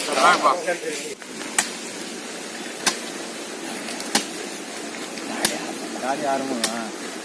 வாங்கப்பா காலி ஆரம்பமா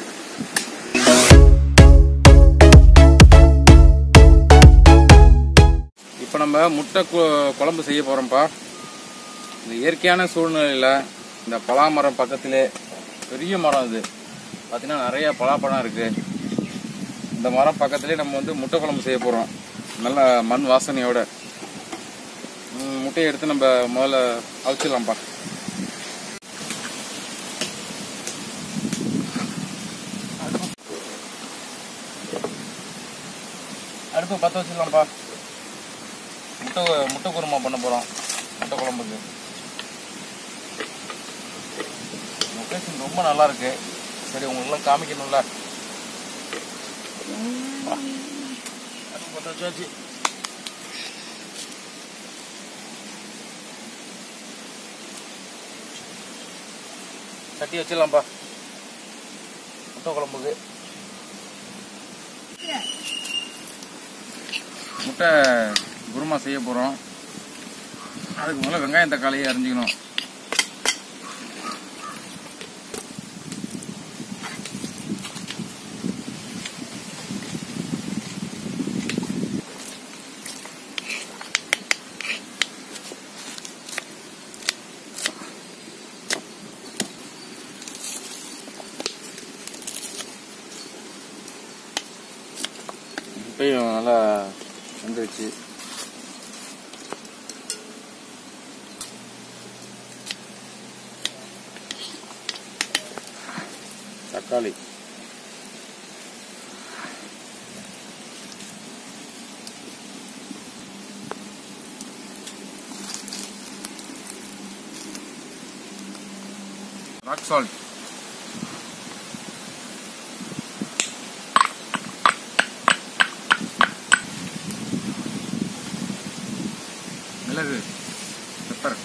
இப்போ நம்ம முட்டை கு- குழம்பு செய்ய போகிறோம்ப்பா இந்த இயற்கையான சூழ்நிலையில் இந்த பலாமரம் பக்கத்திலே பெரிய மரம் இது பார்த்தீங்கன்னா நிறைய பலாப்பழம் இருக்குது இந்த மரம் பக்கத்திலே நம்ம வந்து முட்டை குழம்பு செய்ய போகிறோம் நல்ல மண் வாசனையோட ம், முட்டையை எடுத்து நம்ம முதல்ல அவிச்சிடலாம்ப்பா அடுப்பு பற்ற வச்சிடலாம்ப்பா முட்டை முட்டை குருமா பண்ண போகிறோம் முட்டை குழம்புக்கு லொக்கேஷன் ரொம்ப நல்லா இருக்கு சரி உங்களுக்குலாம் காமிக்கணும்ல வா. அடுப்பு பற்ற வச்சாச்சு சட்டி வச்சிடலாம்ப்பா முட்டை குழம்புக்கு முட்டை குருமா செய்ய போகிறோம் அதுக்கு முதல்ல வெங்காயம் தக்காளியை அரிஞ்சிக்கணும் இப்பயும் நல்லா வந்துருச்சு தக்காளி ராக் சால்ட் மிளகு பெப்பர்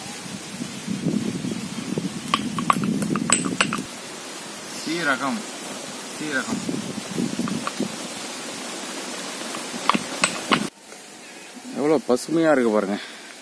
சீரகம் சீரகம் எவ்வளோ பசுமையாக இருக்கு பாருங்க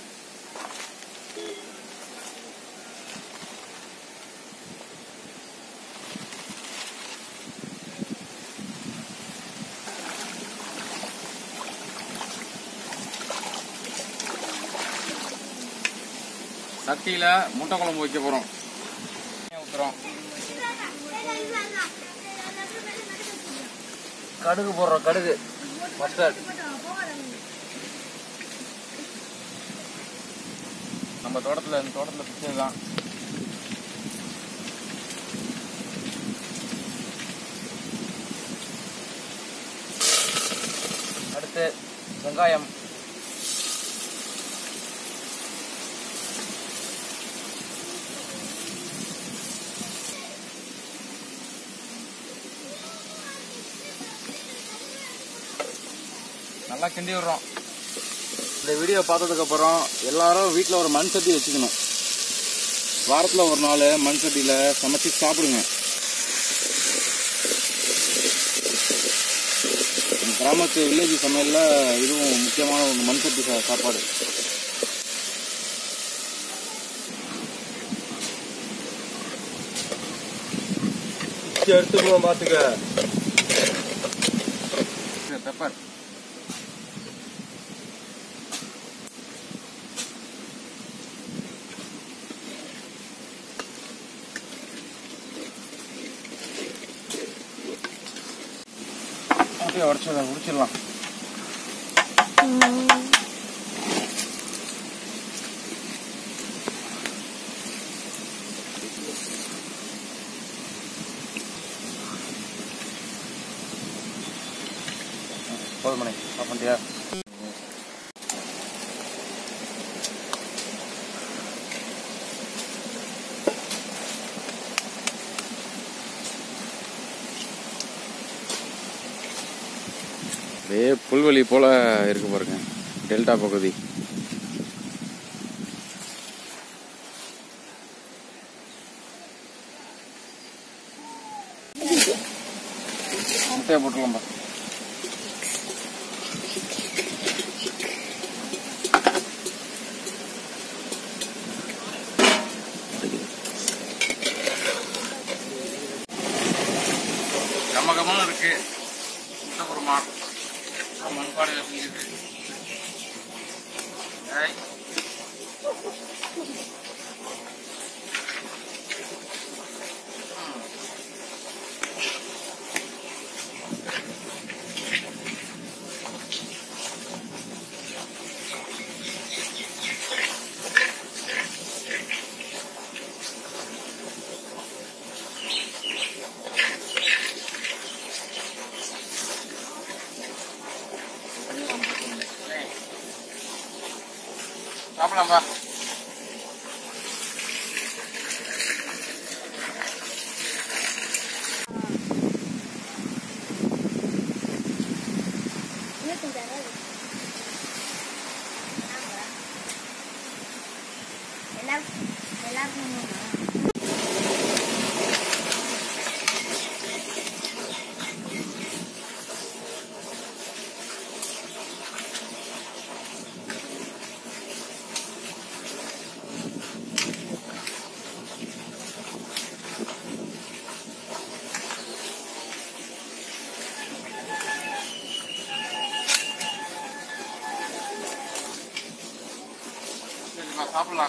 சட்டியில் முட்டை குழம்பு வைக்க போகிறோம் ஊற்றுறோம் கடுகு போடுறோம் கடுகு மஸ்டர்ட் நம்ம தோட்டத்தில் இந்த தோட்டத்தில் பிச்சது தான் அடுத்து வெங்காயம் நல்லா கிண்டி விடுறோம் இந்த வீடியோ பார்த்ததுக்கு அப்புறம் எல்லாரும் வீட்டில் ஒரு மண் சட்டி வச்சுக்கணும் வாரத்தில் ஒரு நாள் மண் சட்டியில் சமைச்சு சாப்பிடுங்க நம்ம கிராமத்து வில்லேஜ் சமையலில் இதுவும் முக்கியமான ஒரு மண் சட்டி சா- சாப்பாடு எடுத்துக்குவோம் பாத்துக்க பெப்பர் அப்படியே உடச்சு உடிச்சிடலாம் போதுமணி ஆஃப் பண்ணிட்டியா அப்படியே புல்வெளி போல இருக்கு பாருங்க டெல்டா பகுதி முட்டையை போட்டுக்கலாம்பா தரமான இருக்கு முட்டை குருமா மண்பாடு செஞ்சுட்டு ஏய். ம். சாப்பிடலாம்பா சரிப்பா சாப்பிடலாம்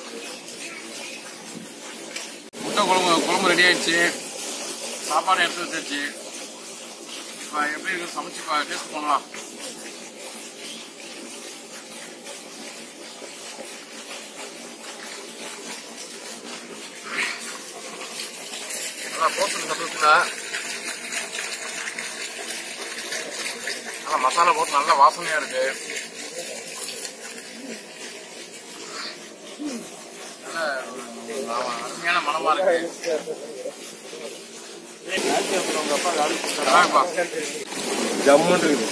முட்டை குழம்பு குழம்பு ரெடி ஆயிடுச்சு சாப்பாடு எடுத்து வச்சாச்சு இப்போ எப்படி இருக்கு சமைச்சு பா டேஸ்ட் பண்ணலாம் நல்லா போட்டு சமைச்சுல நல்லா மசாலா போட்டு நல்ல வாசனையா இருக்கு நல்ல ஒரு ஆமா, அருமையான மனமா இருக்கு ஆமாப்பா. ஜம்முன்னு இருக்குது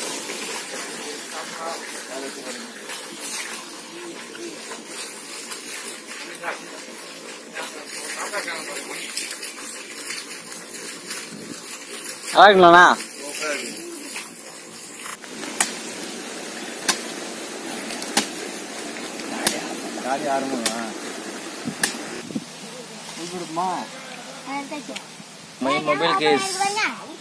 நல்லா இருக்குங்களா காடி ஆரம்பமா My mobile case.